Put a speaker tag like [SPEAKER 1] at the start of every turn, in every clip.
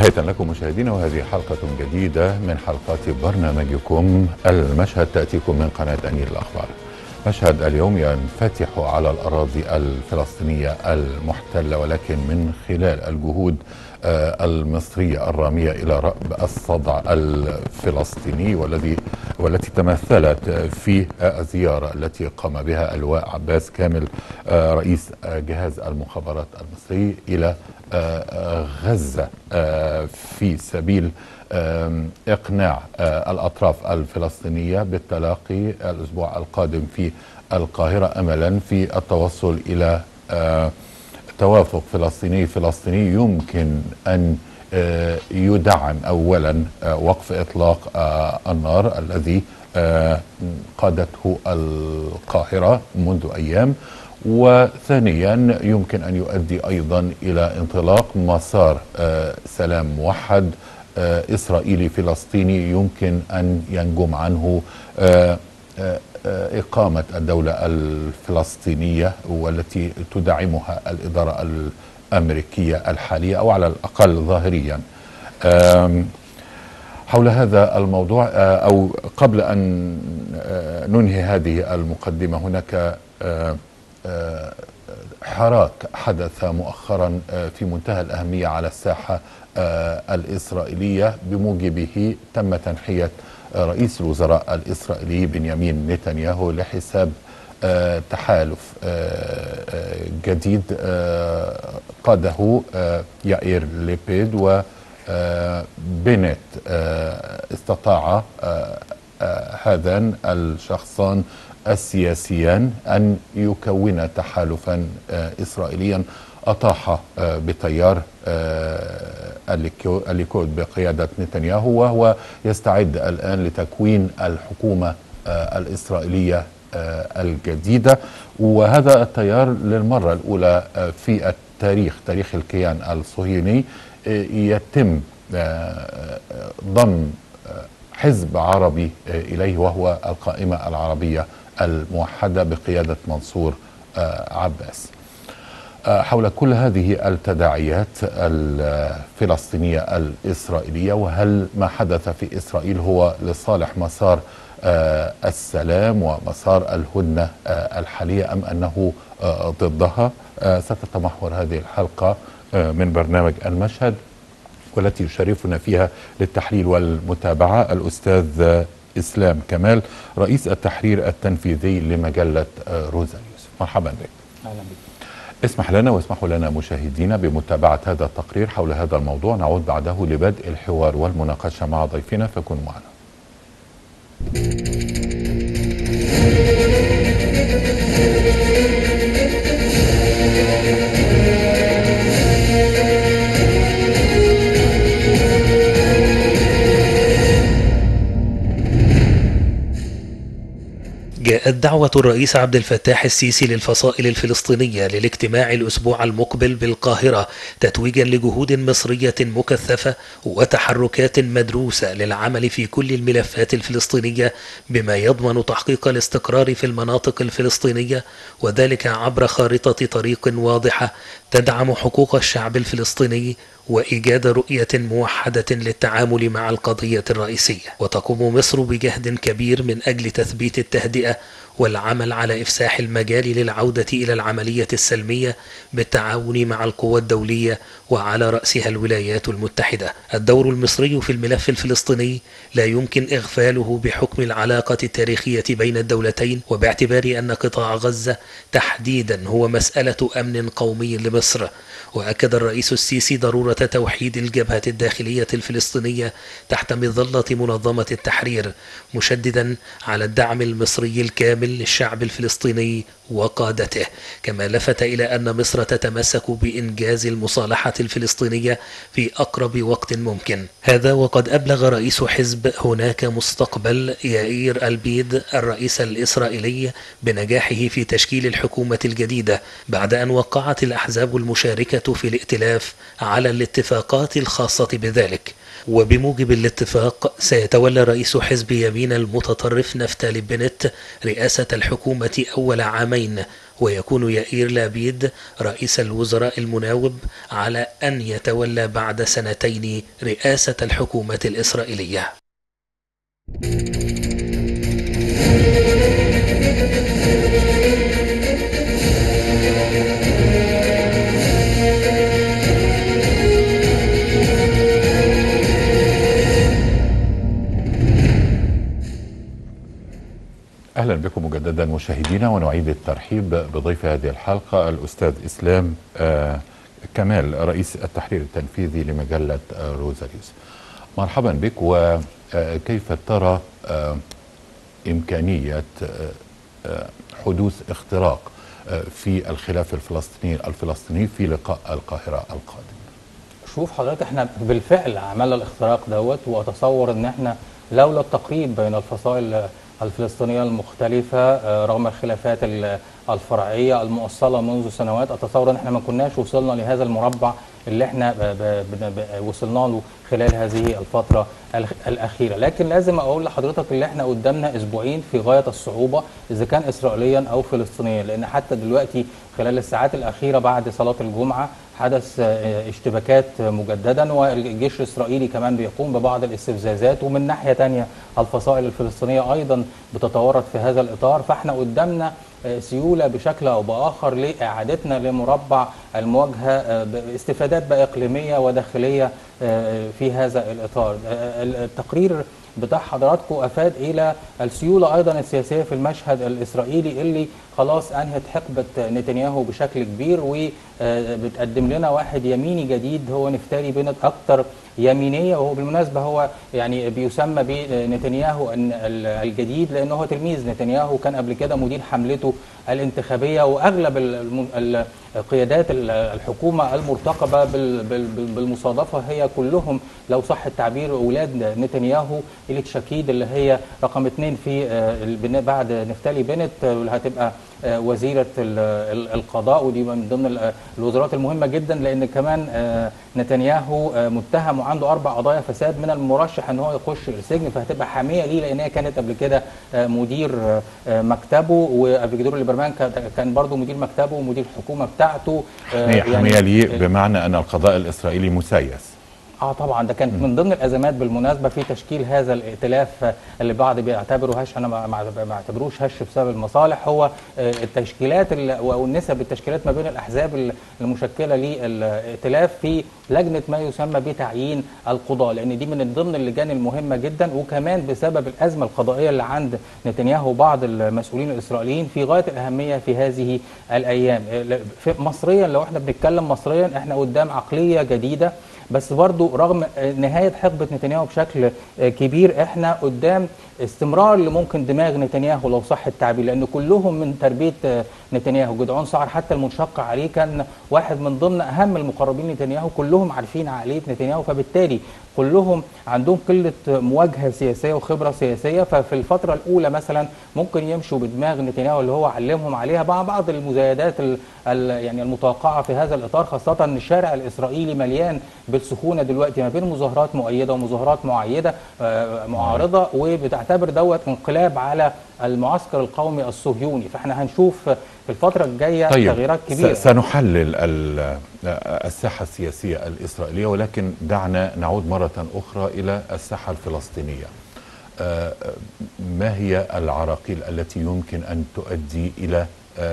[SPEAKER 1] تحية لكم مشاهدينا وهذه حلقة جديدة من حلقات برنامجكم المشهد تأتيكم من قناة أنير الأخبار مشهد اليوم ينفتح على الأراضي الفلسطينية المحتلة ولكن من خلال الجهود المصرية الرامية إلى رأب الصدع الفلسطيني والذي والتي تمثلت في الزيارة التي قام بها اللواء عباس كامل رئيس جهاز المخابرات المصري إلى غزة في سبيل إقناع الأطراف الفلسطينية بالتلاقي الأسبوع القادم في القاهرة أملا في التوصل إلى توافق فلسطيني فلسطيني يمكن أن يدعم أولا وقف إطلاق النار الذي قادته القاهرة منذ أيام وثانيا يمكن أن يؤدي أيضا إلى انطلاق مسار سلام موحد إسرائيلي فلسطيني يمكن أن ينجم عنه إقامة الدولة الفلسطينية والتي تدعمها الإدارة الأمريكية الحالية أو على الأقل ظاهريا حول هذا الموضوع أو قبل أن ننهي هذه المقدمة هناك حراك حدث مؤخرا في منتهى الأهمية على الساحة الإسرائيلية بموجبه تم تنحية رئيس الوزراء الإسرائيلي بنيامين نتنياهو لحساب تحالف جديد قاده يائير ليبيد وبنت استطاع هذان الشخصان السياسيان أن يكون تحالفا إسرائيليا أطاح بتيار الليكود بقيادة نتنياهو وهو يستعد الآن لتكوين الحكومة الإسرائيلية الجديدة وهذا التيار للمرة الأولى في التاريخ تاريخ الكيان الصهيوني يتم ضم حزب عربي إليه وهو القائمة العربية الموحدة بقيادة منصور عباس حول كل هذه التداعيات الفلسطينية الإسرائيلية وهل ما حدث في إسرائيل هو لصالح مسار السلام ومسار الهدنة الحالية أم أنه ضدها ستتمحور هذه الحلقة من برنامج المشهد والتي يشرفنا فيها للتحليل والمتابعة الأستاذ إسلام كمال رئيس التحرير التنفيذي لمجلة روزا يوسف مرحبا بك
[SPEAKER 2] أهلا بك
[SPEAKER 1] اسمح لنا واسمحوا لنا مشاهدينا بمتابعة هذا التقرير حول هذا الموضوع نعود بعده لبدء الحوار والمناقشة مع ضيفنا فكونوا معنا
[SPEAKER 3] جاءت دعوة الرئيس عبد الفتاح السيسي للفصائل الفلسطينية للاجتماع الأسبوع المقبل بالقاهرة تتويجا لجهود مصرية مكثفة وتحركات مدروسة للعمل في كل الملفات الفلسطينية بما يضمن تحقيق الاستقرار في المناطق الفلسطينية وذلك عبر خارطة طريق واضحة تدعم حقوق الشعب الفلسطيني وإيجاد رؤية موحدة للتعامل مع القضية الرئيسية وتقوم مصر بجهد كبير من أجل تثبيت التهدئة والعمل على إفساح المجال للعودة إلى العملية السلمية بالتعاون مع القوى الدولية وعلى رأسها الولايات المتحدة الدور المصري في الملف الفلسطيني لا يمكن إغفاله بحكم العلاقة التاريخية بين الدولتين وباعتبار أن قطاع غزة تحديدا هو مسألة أمن قومي لمصر وأكد الرئيس السيسي ضرورة توحيد الجبهة الداخلية الفلسطينية تحت مظلة منظمة التحرير مشددا على الدعم المصري الكامل للشعب الفلسطيني وقادته كما لفت إلى أن مصر تتمسك بإنجاز المصالحة الفلسطينية في أقرب وقت ممكن هذا وقد أبلغ رئيس حزب هناك مستقبل يائير البيد الرئيس الإسرائيلي بنجاحه في تشكيل الحكومة الجديدة بعد أن وقعت الأحزاب المشاركة في الائتلاف على الاتفاقات الخاصة بذلك وبموجب الاتفاق سيتولى رئيس حزب يمين المتطرف نفتالي بنت رئاسة الحكومة أول عامين ويكون يائير لابيد رئيس الوزراء المناوب على أن يتولى بعد سنتين رئاسة الحكومة الإسرائيلية
[SPEAKER 1] اهلا بكم مجددا مشاهدينا ونعيد الترحيب بضيف هذه الحلقه الاستاذ اسلام آه كمال رئيس التحرير التنفيذي لمجله آه روزاريوس. مرحبا بك وكيف ترى آه امكانيه حدوث اختراق في الخلاف الفلسطيني الفلسطيني في لقاء القاهره القادم.
[SPEAKER 2] شوف حضرتك احنا بالفعل عملنا الاختراق دوت واتصور ان احنا لولا التقريب بين الفصائل الفلسطينية المختلفة رغم الخلافات الفرعية المؤصلة منذ سنوات أتصور أن احنا ما كناش وصلنا لهذا المربع اللي احنا ب ب ب وصلنا له خلال هذه الفترة الأخيرة لكن لازم أقول لحضرتك اللي احنا قدامنا أسبوعين في غاية الصعوبة إذا كان إسرائيليا أو فلسطينيا لأن حتى دلوقتي خلال الساعات الأخيرة بعد صلاة الجمعة حدث اشتباكات مجددا والجيش الإسرائيلي كمان بيقوم ببعض الاستفزازات ومن ناحية تانية الفصائل الفلسطينية أيضا بتتورط في هذا الإطار فاحنا قدامنا سيولة بشكل أو بآخر لإعادتنا لمربع المواجهة باستفادات بقى إقليمية وداخلية في هذا الإطار التقرير بتاع حضراتكم افاد الى السيوله ايضا السياسيه في المشهد الاسرائيلي اللي خلاص انهت حقبه نتنياهو بشكل كبير وبتقدم لنا واحد يميني جديد هو نفتالي بنت اكثر يمينيه وهو بالمناسبه هو يعني بيسمى بنتنياهو الجديد لانه هو تلميذ نتنياهو كان قبل كده مدير حملته الانتخابيه واغلب قيادات الحكومه المرتقبه بالمصادفه هي كلهم لو صح التعبير اولاد نتنياهو اللي تشاكيد اللي هي رقم اثنين في بعد نفتالي بنت اللي هتبقى وزيره القضاء ودي من ضمن الوزارات المهمه جدا لان كمان نتنياهو متهم وعنده اربع قضايا فساد من المرشح ان هو يخش السجن فهتبقى حاميه ليه لان هي كانت قبل كده مدير مكتبه وافيجدور ليبرمان كان برضه مدير مكتبه ومدير الحكومه بتاعته
[SPEAKER 1] حاميه حاميه ليه بمعنى ان القضاء الاسرائيلي مسيس
[SPEAKER 2] اه طبعا ده كانت من ضمن الازمات بالمناسبه في تشكيل هذا الائتلاف اللي بعض بيعتبره هش انا ما بعتبروش هش بسبب المصالح هو التشكيلات او نسب التشكيلات ما بين الاحزاب المشكله للائتلاف في لجنه ما يسمى بتعيين القضاه لان دي من ضمن اللجان المهمه جدا وكمان بسبب الازمه القضائيه اللي عند نتنياهو وبعض المسؤولين الاسرائيليين في غايه الاهميه في هذه الايام في مصريا لو احنا بنتكلم مصريا احنا قدام عقليه جديده بس برضو رغم نهاية حقبة نتنياهو بشكل كبير احنا قدام استمرار لممكن دماغ نتنياهو لو صح التعبير لان كلهم من تربيه نتنياهو جدعون سعر حتى المنشق عليه كان واحد من ضمن اهم المقربين نتنياهو كلهم عارفين عقليه نتنياهو فبالتالي كلهم عندهم قله مواجهه سياسيه وخبره سياسيه ففي الفتره الاولى مثلا ممكن يمشوا بدماغ نتنياهو اللي هو علمهم عليها مع بعض المزايدات ال ال يعني المتوقعه في هذا الاطار خاصه ان الشارع الاسرائيلي مليان بالسخونه دلوقتي ما بين مظاهرات مؤيده ومظاهرات معيده معارضه وبتعتبر دوت انقلاب على المعسكر القومي الصهيوني فاحنا هنشوف في الفتره الجايه
[SPEAKER 1] طيب
[SPEAKER 2] تغييرات كبيره
[SPEAKER 1] سنحلل الساحه السياسيه الاسرائيليه ولكن دعنا نعود مره اخرى الى الساحه الفلسطينيه ما هي العراقيل التي يمكن ان تؤدي الى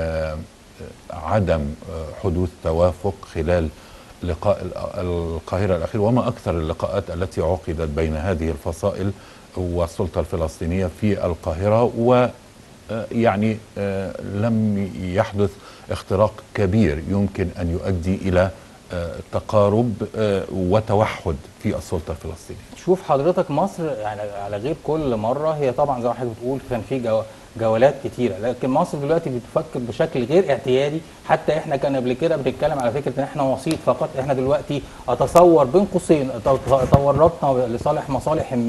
[SPEAKER 1] عدم حدوث توافق خلال لقاء القاهرة الأخير وما أكثر اللقاءات التي عقدت بين هذه الفصائل والسلطة الفلسطينية في القاهرة ويعني لم يحدث اختراق كبير يمكن أن يؤدي إلى تقارب وتوحد في السلطة الفلسطينية
[SPEAKER 2] شوف حضرتك مصر يعني على غير كل مرة هي طبعا زي ما حضرتك بتقول كان في جو جولات كتيره لكن مصر دلوقتي بتفكر بشكل غير اعتيادي حتى احنا كان قبل كده بنتكلم على فكره ان احنا وسيط فقط احنا دلوقتي اتصور بين قوسين تورطنا لصالح مصالح ما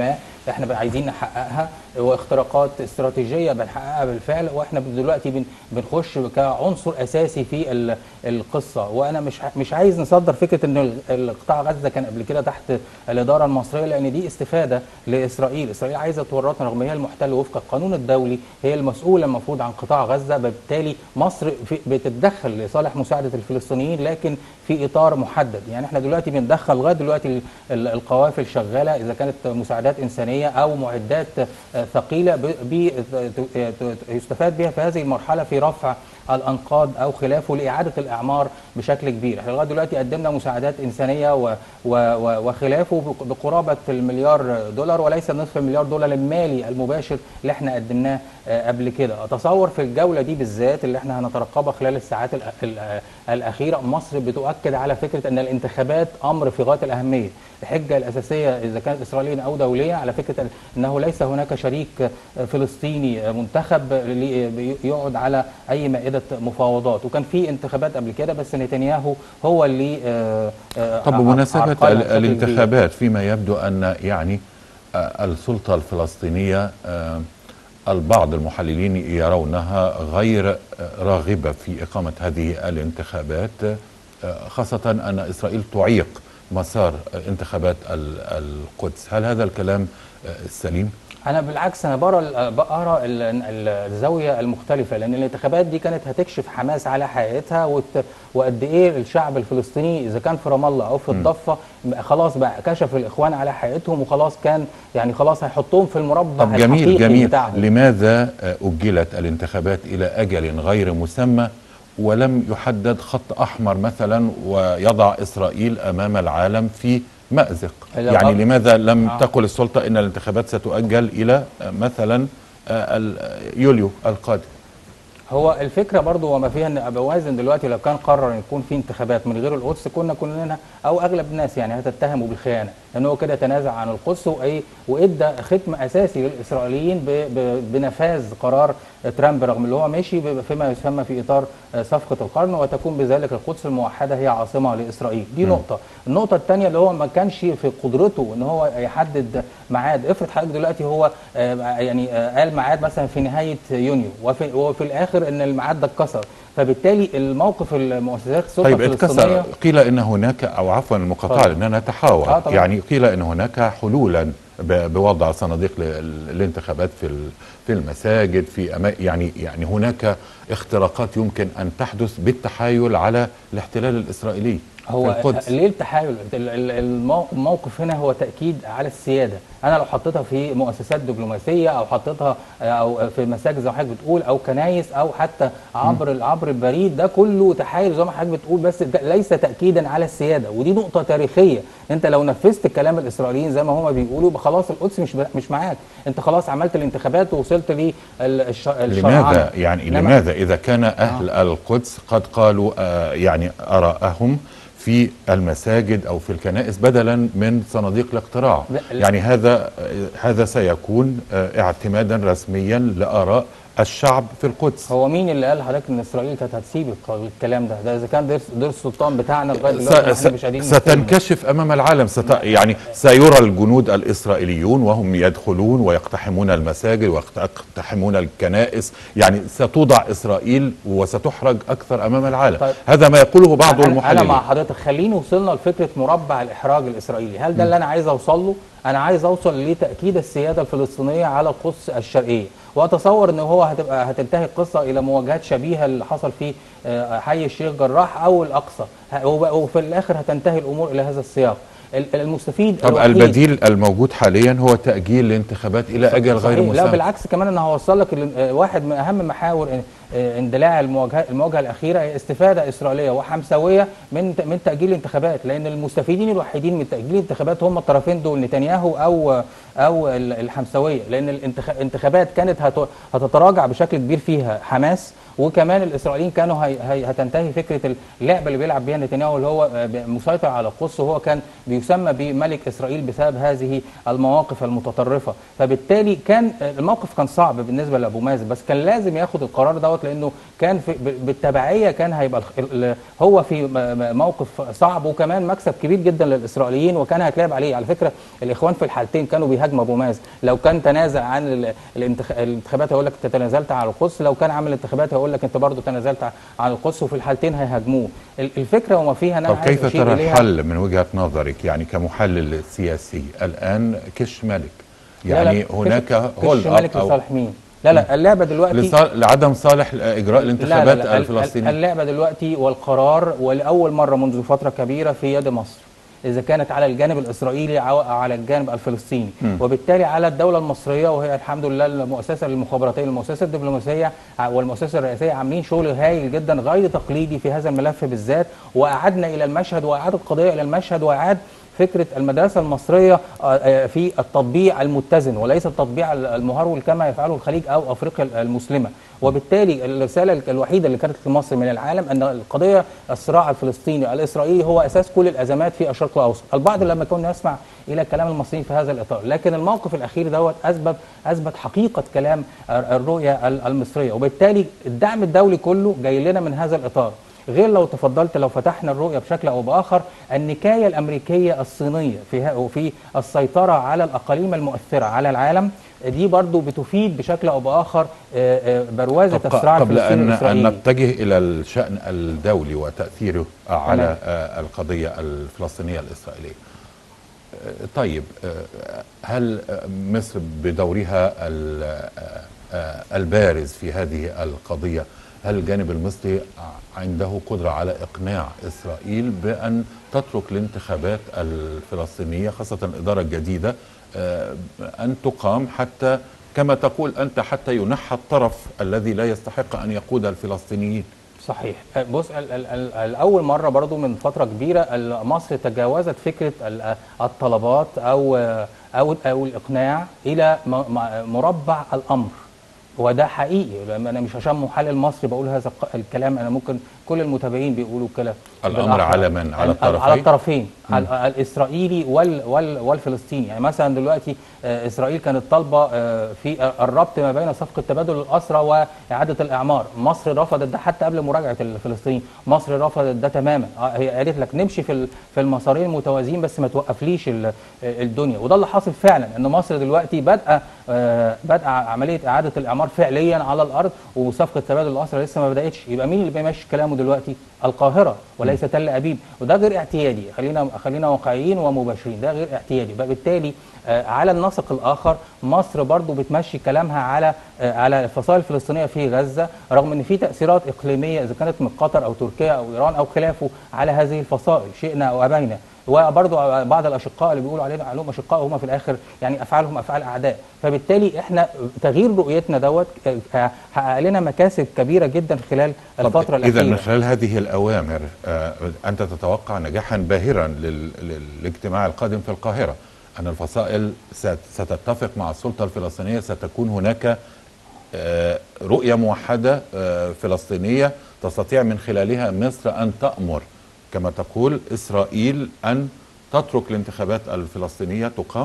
[SPEAKER 2] احنا بقى عايزين نحققها واختراقات استراتيجيه بنحققها بالفعل واحنا دلوقتي بن بنخش كعنصر اساسي في ال- القصه وانا مش ع- مش عايز نصدر فكره ان ال- القطاع غزه كان قبل كده تحت الاداره المصريه لان دي استفاده لاسرائيل، اسرائيل عايزه تورطنا رغم هي المحتل وفق القانون الدولي هي المسؤوله المفروض عن قطاع غزه بالتالي مصر في بتتدخل لصالح مساعده الفلسطينيين لكن في اطار محدد، يعني احنا دلوقتي بندخل لغايه دلوقتي ال- ال- القوافل شغاله اذا كانت مساعدات انسانيه او معدات آه، ثقيله ب- ب- ت- ت- يستفاد بها في هذه المرحله في رفع الانقاض او خلافه لاعاده الاعمار بشكل كبير، احنا لغايه دلوقتي قدمنا مساعدات انسانيه و و و وخلافه بق- بقرابه المليار دولار وليس نصف المليار دولار المالي المباشر اللي احنا قدمناه آه، قبل كده، اتصور في الجوله دي بالذات اللي احنا هنترقبها خلال الساعات الأ- الأ- الاخيره مصر بتؤكد على فكره ان الانتخابات امر في غايه الاهميه، الحجه الاساسيه اذا كانت اسرائيليه او دوليه على فكره انه ليس هناك شريك آه، فلسطيني منتخب لي- يقعد على اي مائده مفاوضات وكان في انتخابات قبل كده بس نتنياهو هو اللي آه، آه،
[SPEAKER 1] طب
[SPEAKER 2] ع-
[SPEAKER 1] بمناسبة
[SPEAKER 2] عرقلها
[SPEAKER 1] ال-
[SPEAKER 2] بشكل كبير.
[SPEAKER 1] الانتخابات فيما يبدو أن يعني آه، السلطة الفلسطينية آه، البعض المحللين يرونها غير آه، راغبة في إقامة هذه الانتخابات آه، خاصة أن إسرائيل تعيق مسار آه، انتخابات ال- القدس هل هذا الكلام آه، سليم؟
[SPEAKER 2] انا بالعكس انا برى بقرا ال- ال- الزاويه المختلفه لان الانتخابات دي كانت هتكشف حماس على حقيقتها وت- وقد ايه الشعب الفلسطيني اذا كان في رام الله او في الضفه بقى خلاص بقى كشف الاخوان على حقيقتهم وخلاص كان يعني خلاص هيحطهم في المربع
[SPEAKER 1] طب جميل
[SPEAKER 2] الحقيقي
[SPEAKER 1] جميل
[SPEAKER 2] بتاعهم
[SPEAKER 1] لماذا آه، أجلت الانتخابات إلى أجل غير مسمى ولم يحدد خط أحمر مثلا ويضع إسرائيل أمام العالم في مأزق
[SPEAKER 2] لا،
[SPEAKER 1] يعني
[SPEAKER 2] طب-
[SPEAKER 1] لماذا لم
[SPEAKER 2] آه.
[SPEAKER 1] تقل السلطة إن الانتخابات ستؤجل إلى آه، مثلا آه، ال- يوليو القادم
[SPEAKER 2] هو الفكره برضو وما فيها ان بوازن دلوقتي لو كان قرر ان يكون في انتخابات من غير القدس كنا كلنا او اغلب الناس يعني هتتهموا بالخيانه لان هو كده تنازع عن القدس وايه وادى ختم اساسي للاسرائيليين ب- ب- بنفاذ قرار ترامب رغم اللي هو ماشي ب- فيما يسمى في اطار صفقه القرن وتكون بذلك القدس الموحده هي عاصمه لاسرائيل دي نقطه النقطه الثانيه اللي هو ما كانش في قدرته ان هو يحدد ميعاد افرض حضرتك دلوقتي هو آه، يعني آه، قال ميعاد مثلا في نهايه يونيو وفي, وفي الاخر ان الميعاد ده اتكسر فبالتالي الموقف المؤسسات السلطه
[SPEAKER 1] طيب
[SPEAKER 2] الفلسطينيه
[SPEAKER 1] اتكسر قيل ان هناك او عفوا المقاطعه
[SPEAKER 2] اتفضل.
[SPEAKER 1] لاننا نتحاور
[SPEAKER 2] آه طبعا.
[SPEAKER 1] يعني قيل ان هناك حلولا ب- بوضع صناديق لل- الانتخابات في ال- في المساجد في أما يعني يعني هناك اختراقات يمكن ان تحدث بالتحايل على الاحتلال الاسرائيلي في
[SPEAKER 2] هو
[SPEAKER 1] القدس
[SPEAKER 2] ليه التحايل ال- ال- المو- الموقف هنا هو تاكيد على السياده انا لو حطيتها في مؤسسات دبلوماسيه او حطيتها آه، او في مساجد زي ما حضرتك بتقول او كنايس او حتى عبر عبر البريد ده كله تحايل زي ما حضرتك بتقول بس ده ليس تاكيدا على السياده ودي نقطه تاريخيه انت لو نفذت كلام الاسرائيليين زي ما هم بيقولوا يبقى خلاص القدس مش مش معاك انت خلاص عملت الانتخابات ووصلت للشرعنه
[SPEAKER 1] لماذا يعني
[SPEAKER 2] إنما-
[SPEAKER 1] لماذا اذا كان اهل القدس قد قالوا آه يعني ارائهم في المساجد او في الكنائس بدلا من صناديق الاقتراع
[SPEAKER 2] لا، لا.
[SPEAKER 1] يعني هذا آه، هذا سيكون آه، اعتمادا رسميا لاراء الشعب في القدس
[SPEAKER 2] هو مين اللي قال لحضرتك ان اسرائيل كانت هتسيب الق- الكلام ده؟ ده اذا كان دير دير السلطان بتاعنا لغايه
[SPEAKER 1] س-
[SPEAKER 2] دلوقتي
[SPEAKER 1] س-
[SPEAKER 2] احنا مش قادرين نفهم.
[SPEAKER 1] ستنكشف امام العالم ست يعني سيرى الجنود الاسرائيليون وهم يدخلون ويقتحمون المساجد ويقتحمون الكنائس يعني ستوضع اسرائيل وستحرج اكثر امام العالم
[SPEAKER 2] طيب.
[SPEAKER 1] هذا ما يقوله بعض
[SPEAKER 2] أنا- انا
[SPEAKER 1] المحللين
[SPEAKER 2] مع حضرتك خلينا وصلنا لفكره مربع الاحراج الاسرائيلي، هل ده اللي انا عايز اوصل له؟ انا عايز اوصل لتاكيد السياده الفلسطينيه على القدس الشرقيه، واتصور ان هو هتبقى هتنتهي القصه الى مواجهات شبيهه اللي حصل في آه، حي الشيخ جراح او الاقصى، ه- وب- وفي الاخر هتنتهي الامور الى هذا السياق. ال- المستفيد
[SPEAKER 1] طب
[SPEAKER 2] الوحيد-
[SPEAKER 1] البديل الموجود حاليا هو تاجيل الانتخابات الى اجل غير
[SPEAKER 2] صحيح. لا
[SPEAKER 1] مسمى
[SPEAKER 2] بالعكس كمان انا هوصل لك ال- آه، واحد من اهم محاور آه، آه، اندلاع المواجهه المواجهه الاخيره هي استفاده اسرائيليه وحمسويه من من تاجيل الانتخابات لان المستفيدين الوحيدين من تاجيل الانتخابات هم الطرفين دول نتنياهو او او ال- الحمسويه لان الانتخابات كانت هت- هتتراجع بشكل كبير فيها حماس وكمان الاسرائيليين كانوا هي هي هتنتهي فكره اللعبه اللي بيلعب بيها نتنياهو اللي هو آه، ب- مسيطر على القدس وهو كان بيسمى بملك اسرائيل بسبب هذه المواقف المتطرفه فبالتالي كان آه، الموقف كان صعب بالنسبه لابو مازن بس كان لازم ياخد القرار دوت لانه كان في ب- بالتبعيه كان هيبقى الخ- ال- ال- هو في م- م- موقف صعب وكمان مكسب كبير جدا للاسرائيليين وكان هيتلعب عليه على فكره الاخوان في الحالتين كانوا بيهاجموا ابو مازن لو كان تنازل عن ال- الانتخ- الانتخابات هيقول لك انت تنازلت عن القدس لو كان عمل انتخابات هيقول لك انت برضه تنازلت ع- عن القدس وفي الحالتين هيهاجموه ال- الفكره وما فيها أنا
[SPEAKER 1] طب
[SPEAKER 2] عايز
[SPEAKER 1] كيف
[SPEAKER 2] أشير
[SPEAKER 1] ترى
[SPEAKER 2] إليها.
[SPEAKER 1] الحل من وجهة نظرك يعني كمحلل سياسي الآن كش ملك
[SPEAKER 2] لا
[SPEAKER 1] يعني
[SPEAKER 2] لا،
[SPEAKER 1] هناك
[SPEAKER 2] كش-
[SPEAKER 1] هولد
[SPEAKER 2] كش
[SPEAKER 1] اب
[SPEAKER 2] ملك
[SPEAKER 1] او
[SPEAKER 2] لصالح مين لا لا اللعبه دلوقتي
[SPEAKER 1] لصال- لعدم صالح اجراء الانتخابات
[SPEAKER 2] لا لا لا ال-
[SPEAKER 1] الفلسطينيه
[SPEAKER 2] اللعبه دلوقتي والقرار ولاول مره منذ فتره كبيره في يد مصر اذا كانت على الجانب الاسرائيلي او على الجانب الفلسطيني
[SPEAKER 1] مم.
[SPEAKER 2] وبالتالي على الدوله المصريه وهي الحمد لله المؤسسه المخابراتيه المؤسسه الدبلوماسيه ع- والمؤسسه الرئاسيه عاملين شغل هايل جدا غير تقليدي في هذا الملف بالذات واعدنا الى المشهد واعاد القضيه الى المشهد واعاد فكره المدرسه المصريه آه، آه، في التطبيع المتزن وليس التطبيع المهرول كما يفعله الخليج او افريقيا المسلمه وبالتالي الرساله الوحيده اللي كانت لمصر من العالم ان القضيه الصراع الفلسطيني الاسرائيلي هو اساس كل الازمات في الشرق الاوسط البعض لما كنا يسمع الى كلام المصريين في هذا الاطار لكن الموقف الاخير دوت اثبت اثبت حقيقه كلام الرؤيه المصريه وبالتالي الدعم الدولي كله جاي لنا من هذا الاطار غير لو تفضلت لو فتحنا الرؤيه بشكل او باخر النكايه الامريكيه الصينيه في ها- وفي السيطره على الاقاليم المؤثره على العالم دي برضو بتفيد بشكل او باخر آه، آه، بروازه
[SPEAKER 1] طب
[SPEAKER 2] الصراع
[SPEAKER 1] قبل
[SPEAKER 2] الفلسطيني
[SPEAKER 1] ان ان
[SPEAKER 2] الاسرائيلي
[SPEAKER 1] نتجه الى الشان الدولي وتاثيره على
[SPEAKER 2] تمام.
[SPEAKER 1] آه، القضيه الفلسطينيه الاسرائيليه آه، طيب آه، هل آه، مصر بدورها ال- آه، آه، البارز في هذه القضيه هل الجانب المصري عنده قدره على اقناع اسرائيل بان تترك الانتخابات الفلسطينيه خاصه الاداره الجديده آه، ان تقام حتى كما تقول انت حتى ينحى الطرف الذي لا يستحق ان يقود الفلسطينيين
[SPEAKER 2] صحيح أه، بص ال- ال- ال- الاول مره برضو من فتره كبيره ال- مصر تجاوزت فكره ال- الطلبات او او او الاقناع الى م- م- مربع الامر وده حقيقي لما انا مش عشان محلل مصري بقول هذا الق- الكلام انا ممكن كل المتابعين بيقولوا كده
[SPEAKER 1] الأمر
[SPEAKER 2] بالأحرى.
[SPEAKER 1] على من؟ على
[SPEAKER 2] ال-
[SPEAKER 1] الطرفين؟
[SPEAKER 2] على الطرفين على الاسرائيلي وال وال والفلسطيني يعني مثلا دلوقتي آه، اسرائيل كانت طالبه آه، في الربط ما بين صفقه تبادل الاسرى واعاده الاعمار مصر رفضت ده حتى قبل مراجعه الفلسطينيين مصر رفضت ده تماما آه، هي قالت لك نمشي في ال- في المسارين المتوازيين بس ما توقفليش ال- آه، الدنيا وده اللي حاصل فعلا ان مصر دلوقتي بادئه آه، بادئه عمليه اعاده الاعمار فعليا على الارض وصفقه تبادل الاسرى لسه ما بداتش يبقى مين اللي بيمشي كلامه دلوقتي القاهره وليس تل ابيب وده غير اعتيادي خلينا خلينا واقعيين ومباشرين ده غير اعتيادي بقى بالتالي آه، على النسق الاخر مصر برضو بتمشي كلامها على آه، على الفصائل الفلسطينيه في غزه رغم ان في تاثيرات اقليميه اذا كانت من قطر او تركيا او ايران او خلافه على هذه الفصائل شئنا او ابينا وبرضو بعض الاشقاء اللي بيقولوا علينا عليهم اشقاء هم في الاخر يعني افعالهم افعال اعداء فبالتالي احنا تغيير رؤيتنا دوت آه، حقق لنا مكاسب كبيره جدا خلال الفتره
[SPEAKER 1] اذا من
[SPEAKER 2] الاخيره
[SPEAKER 1] خلال هذه الاوامر آه، انت تتوقع نجاحا باهرا لل- للاجتماع القادم في القاهره ان الفصائل ست- ستتفق مع السلطه الفلسطينيه ستكون هناك آه، رؤيه موحده آه، فلسطينيه تستطيع من خلالها مصر ان تامر كما تقول اسرائيل ان تترك الانتخابات الفلسطينيه تقام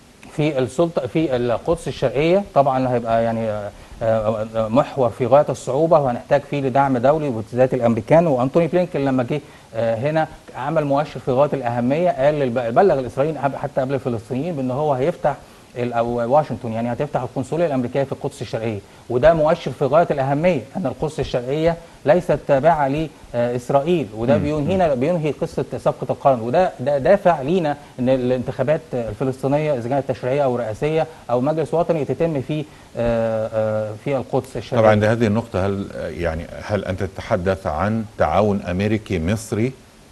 [SPEAKER 2] في السلطه في القدس الشرقيه طبعا هيبقى يعني آه، آه، محور في غايه الصعوبه وهنحتاج فيه لدعم دولي وبالذات الامريكان وانتوني بلينكن لما جه آه، هنا عمل مؤشر في غايه الاهميه قال للب- بلغ الاسرائيليين قبل- حتى قبل الفلسطينيين بان هو هيفتح ال- او واشنطن يعني هتفتح القنصليه الامريكيه في القدس الشرقيه وده مؤشر في غايه الاهميه ان القدس الشرقيه ليست تابعه لاسرائيل وده بينهينا بينهي قصه صفقه القرن وده ده دافع لينا ان الانتخابات الفلسطينيه اذا كانت تشريعيه او رئاسيه او مجلس وطني تتم في آه، آه، في القدس الشرقيه
[SPEAKER 1] طبعا عند هذه النقطة هل يعني هل أنت تتحدث عن تعاون أمريكي مصري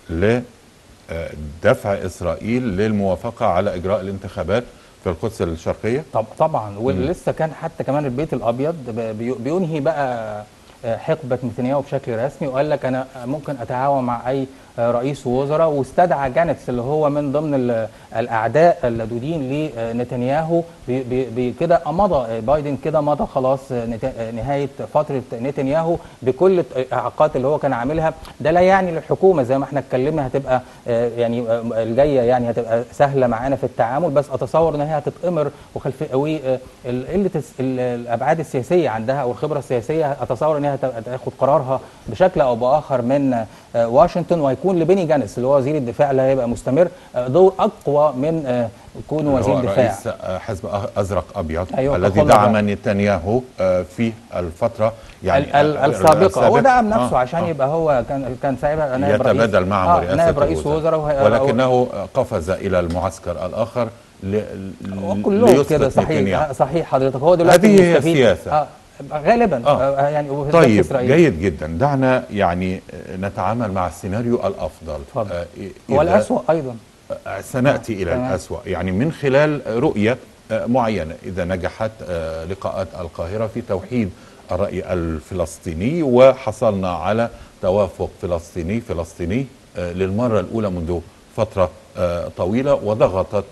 [SPEAKER 1] لدفع إسرائيل للموافقة على إجراء الانتخابات في القدس الشرقية؟
[SPEAKER 2] طب طبعا ولسه كان حتى كمان البيت الابيض ب- بي- بينهي بقى آه، حقبه نتنياهو بشكل رسمي وقال لك انا ممكن اتعاون مع اي آه، رئيس وزراء واستدعى جانتس اللي هو من ضمن ال- الاعداء اللدودين لنتنياهو ب- ب- بكده مضى بايدن كده مضى خلاص نت- نهايه فتره نتنياهو بكل الاعاقات اللي هو كان عاملها ده لا يعني للحكومه زي ما احنا اتكلمنا هتبقى آه، يعني آه، الجايه يعني هتبقى سهله معانا في التعامل بس اتصور ان هي هتتامر وخلف قله الس- ال- الابعاد السياسيه عندها او الخبره السياسيه اتصور ان هي هت- هتاخد قرارها بشكل او باخر من آه، واشنطن وهيكون لبيني جانس اللي هو وزير الدفاع اللي هيبقى مستمر آه، دور اقوى من آه، كونه وزير
[SPEAKER 1] هو
[SPEAKER 2] دفاع
[SPEAKER 1] رئيس آه، حزب أ- ازرق ابيض
[SPEAKER 2] أيوة،
[SPEAKER 1] الذي
[SPEAKER 2] كحول
[SPEAKER 1] دعم
[SPEAKER 2] أبيض.
[SPEAKER 1] نتنياهو آه، في الفتره يعني
[SPEAKER 2] ال- ال-
[SPEAKER 1] آه،
[SPEAKER 2] السابقه هو دعم نفسه
[SPEAKER 1] آه،
[SPEAKER 2] عشان
[SPEAKER 1] آه.
[SPEAKER 2] يبقى هو كان كان ساعتها نائب رئيس
[SPEAKER 1] يتبادل معه
[SPEAKER 2] آه
[SPEAKER 1] رئاسه
[SPEAKER 2] نائب رئيس
[SPEAKER 1] الوزراء.
[SPEAKER 2] وزراء وهي-
[SPEAKER 1] ولكنه قفز الى المعسكر الاخر ل... ل-
[SPEAKER 2] كلهم
[SPEAKER 1] ليسقط
[SPEAKER 2] كده صحيح
[SPEAKER 1] نتنياهو.
[SPEAKER 2] صحيح حضرتك هو دلوقتي
[SPEAKER 1] هذه هي
[SPEAKER 2] المستفيد-
[SPEAKER 1] السياسة.
[SPEAKER 2] آه غالبا
[SPEAKER 1] آه.
[SPEAKER 2] آه. يعني وبالذات في
[SPEAKER 1] طيب
[SPEAKER 2] إسرائيل.
[SPEAKER 1] جيد جدا دعنا يعني آه، نتعامل مع السيناريو الافضل
[SPEAKER 2] اتفضل.
[SPEAKER 1] آه، إ-
[SPEAKER 2] هو
[SPEAKER 1] إذا-
[SPEAKER 2] الأسوأ أيضا
[SPEAKER 1] آه، سناتي الى
[SPEAKER 2] تمام.
[SPEAKER 1] الاسوا يعني من خلال رؤيه آه، معينه اذا نجحت آه، لقاءات القاهره في توحيد الراي الفلسطيني وحصلنا على توافق فلسطيني فلسطيني آه، للمره الاولى منذ فتره آه، طويله وضغطت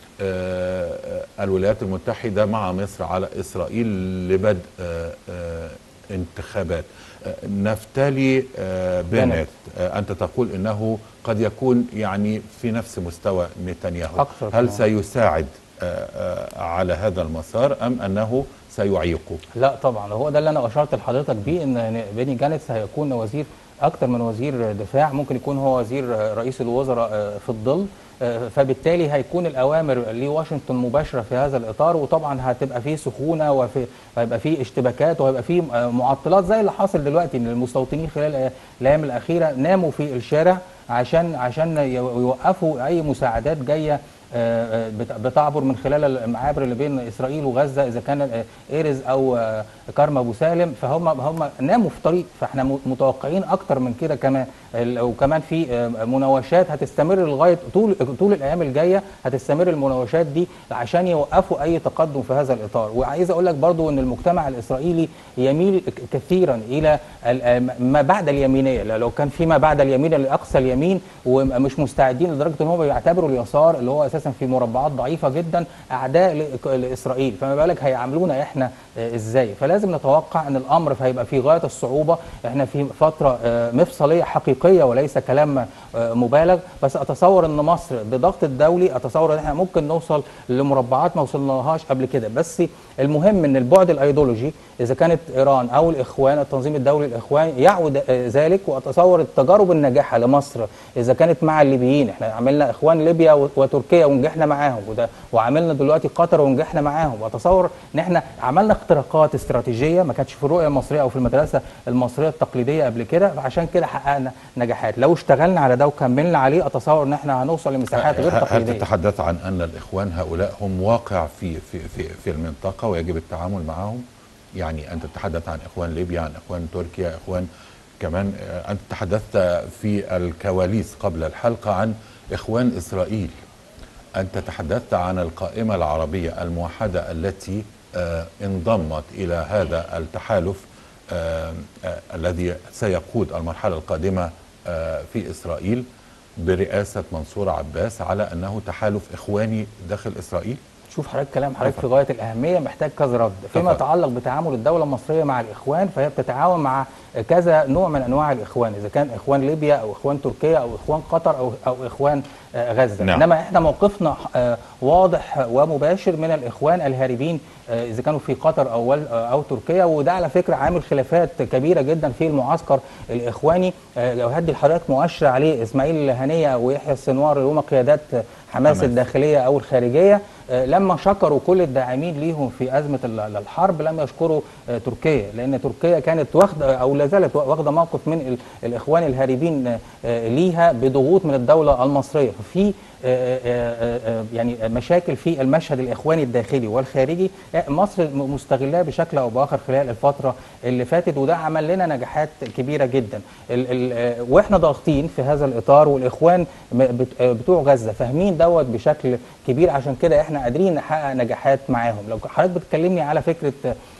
[SPEAKER 1] آه، آه، الولايات المتحده مع مصر على اسرائيل لبدء آه، آه، انتخابات آه، نفتالي آه، بنت
[SPEAKER 2] بنت.
[SPEAKER 1] آه، أنت تقول أنه قد يكون يعني في نفس مستوى نتنياهو
[SPEAKER 2] أكثر
[SPEAKER 1] هل
[SPEAKER 2] كمان.
[SPEAKER 1] سيساعد آه، آه، على هذا المسار أم أنه سيعيقه
[SPEAKER 2] لا طبعا هو ده اللي انا اشرت لحضرتك بيه ان بيني جانتس هيكون وزير اكتر من وزير دفاع ممكن يكون هو وزير رئيس الوزراء آه، في الظل آه، فبالتالي هيكون الاوامر لواشنطن مباشره في هذا الاطار وطبعا هتبقى فيه سخونه وفي وهيبقى فيه اشتباكات وهيبقى فيه آه، معطلات زي اللي حاصل دلوقتي ان المستوطنين خلال آه، الايام الاخيره ناموا في الشارع عشان عشان يوقفوا اي مساعدات جايه آه، آه، بت- بتعبر من خلال المعابر اللي بين اسرائيل وغزه اذا كان آه، ايرز او آه، كرم ابو سالم فهم هم ناموا في طريق فاحنا م- متوقعين اكتر من كده كمان ال- وكمان في آه، مناوشات هتستمر لغايه طول طول الايام الجايه هتستمر المناوشات دي عشان يوقفوا اي تقدم في هذا الاطار وعايز اقول لك برضو ان المجتمع الاسرائيلي يميل ك- كثيرا الى ال- آه، ما بعد اليمينيه لو كان في ما بعد اليمين لاقصى اليمين ومش مستعدين لدرجه ان هم بيعتبروا اليسار اللي هو اساسا في مربعات ضعيفه جدا اعداء ل- لاسرائيل فما بالك هيعاملونا احنا آه، ازاي فلازم نتوقع ان الامر هيبقى في غايه الصعوبه احنا في فتره آه، مفصليه حقيقيه وليس كلام آه، مبالغ بس اتصور ان مصر بضغط الدولي اتصور ان احنا ممكن نوصل لمربعات ما وصلناهاش قبل كده بس المهم ان البعد الايديولوجي اذا كانت ايران او الاخوان التنظيم الدولي الاخوان يعود آه، ذلك واتصور التجارب الناجحه لمصر اذا كانت مع الليبيين احنا عملنا اخوان ليبيا و- وتركيا ونجحنا معاهم وده وعملنا دلوقتي قطر ونجحنا معاهم واتصور ان احنا عملنا اختراقات استراتيجيه ما كانتش في الرؤيه المصريه او في المدرسه المصريه التقليديه قبل كده فعشان كده حققنا نجاحات لو اشتغلنا على ده وكملنا عليه اتصور ان احنا هنوصل لمساحات غير
[SPEAKER 1] هل
[SPEAKER 2] تقليديه
[SPEAKER 1] تتحدث عن أن الإخوان هؤلاء هم واقع في في في, في المنطقة ويجب التعامل معهم يعني أنت تتحدث عن إخوان ليبيا عن إخوان تركيا إخوان كمان آه، أنت تحدثت في الكواليس قبل الحلقة عن إخوان إسرائيل أنت تحدثت عن القائمة العربية الموحدة التي آه، انضمت إلى هذا التحالف آه، آه، الذي سيقود المرحلة القادمة آه، في إسرائيل برئاسة منصور عباس على أنه تحالف إخواني داخل إسرائيل
[SPEAKER 2] شوف حضرتك كلام حضرتك في غايه الاهميه محتاج كذا رد فيما
[SPEAKER 1] اتفضل.
[SPEAKER 2] يتعلق بتعامل الدوله المصريه مع الاخوان فهي بتتعاون مع كذا نوع من انواع الاخوان اذا كان اخوان ليبيا او اخوان تركيا او اخوان قطر او او اخوان آه، غزه
[SPEAKER 1] نعم.
[SPEAKER 2] انما احنا موقفنا آه، واضح ومباشر من الاخوان الهاربين آه، اذا كانوا في قطر او ول- آه، او تركيا وده على فكره عامل خلافات كبيره جدا في المعسكر الاخواني آه، لو هدي لحضرتك مؤشر عليه اسماعيل هنيه ويحيى السنوار اللي هم قيادات حماس
[SPEAKER 1] حماس.
[SPEAKER 2] الداخليه او الخارجيه آه، لما شكروا كل الداعمين ليهم في ازمه ال- الحرب لم يشكروا آه، تركيا لان تركيا كانت واخده او لا زالت واخده موقف من ال- الاخوان الهاربين آه، آه، ليها بضغوط من الدوله المصريه ففي آه، آه، آه، يعني مشاكل في المشهد الاخواني الداخلي والخارجي آه، مصر م- مستغلاه بشكل او باخر خلال الفتره اللي فاتت وده عمل لنا نجاحات كبيره جدا ال ال آه، واحنا ضاغطين في هذا الاطار والاخوان م- بت- آه، بتوع غزه فاهمين دوت بشكل كبير عشان كده احنا قادرين نحقق نجاحات معاهم لو حضرتك بتكلمني على فكره آه،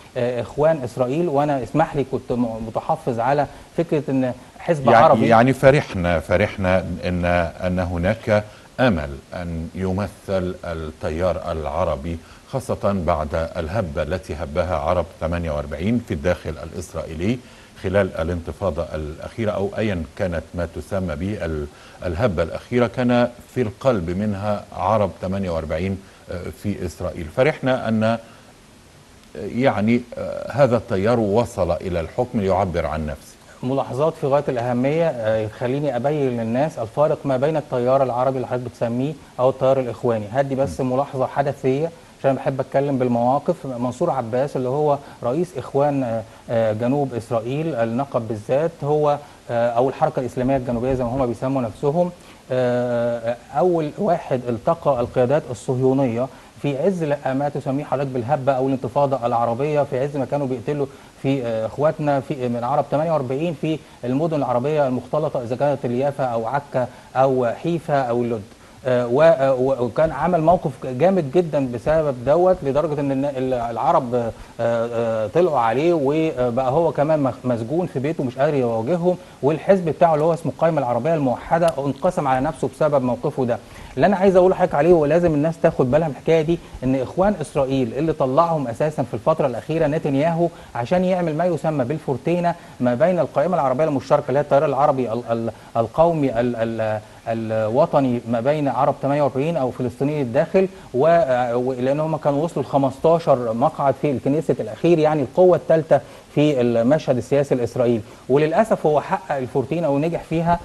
[SPEAKER 2] آه، اخوان اسرائيل وانا اسمح لي كنت م- متحفظ على فكره ان حزب
[SPEAKER 1] يعني
[SPEAKER 2] عربي
[SPEAKER 1] يعني فرحنا فرحنا ان ان هناك امل ان يمثل التيار العربي خاصة بعد الهبة التي هبها عرب 48 في الداخل الإسرائيلي خلال الانتفاضة الأخيرة أو أيا كانت ما تسمى به ال- الهبة الأخيرة كان في القلب منها عرب 48 في إسرائيل فرحنا أن يعني هذا التيار وصل إلى الحكم ليعبر عن نفسه
[SPEAKER 2] ملاحظات في غايه الاهميه آه، خليني ابين للناس الفارق ما بين التيار العربي اللي حضرتك بتسميه او التيار الاخواني هدي بس ملاحظه حدثيه عشان بحب اتكلم بالمواقف منصور عباس اللي هو رئيس اخوان آه، آه، جنوب اسرائيل النقب بالذات هو آه، او الحركه الاسلاميه الجنوبيه زي ما هم بيسموا نفسهم آه، اول واحد التقى القيادات الصهيونيه في عز ما تسميه حضرتك بالهبه او الانتفاضه العربيه في عز ما كانوا بيقتلوا في آه، اخواتنا في من عرب 48 في المدن العربيه المختلطه اذا كانت اليافا او عكا او حيفا او اللد آه، و- آه، و- وكان عمل موقف جامد جدا بسبب دوت لدرجه ان النا- ال- العرب آه، آه، طلعوا عليه وبقى هو كمان مخ- مسجون في بيته مش قادر يواجههم والحزب بتاعه اللي هو اسمه القائمه العربيه الموحده انقسم على نفسه بسبب موقفه ده اللي انا عايز اقول لحضرتك عليه ولازم الناس تاخد بالها من الحكايه دي ان اخوان اسرائيل اللي طلعهم اساسا في الفتره الاخيره نتنياهو عشان يعمل ما يسمى بالفورتينا ما بين القائمه العربيه المشتركه اللي هي التيار العربي ال- ال- القومي ال- ال- الوطني ما بين عرب 48 او فلسطيني الداخل و- ولان هم كانوا وصلوا ل 15 مقعد في الكنيسة الاخير يعني القوه الثالثه في المشهد السياسي الاسرائيلي وللاسف هو حقق الفورتينا ونجح فيها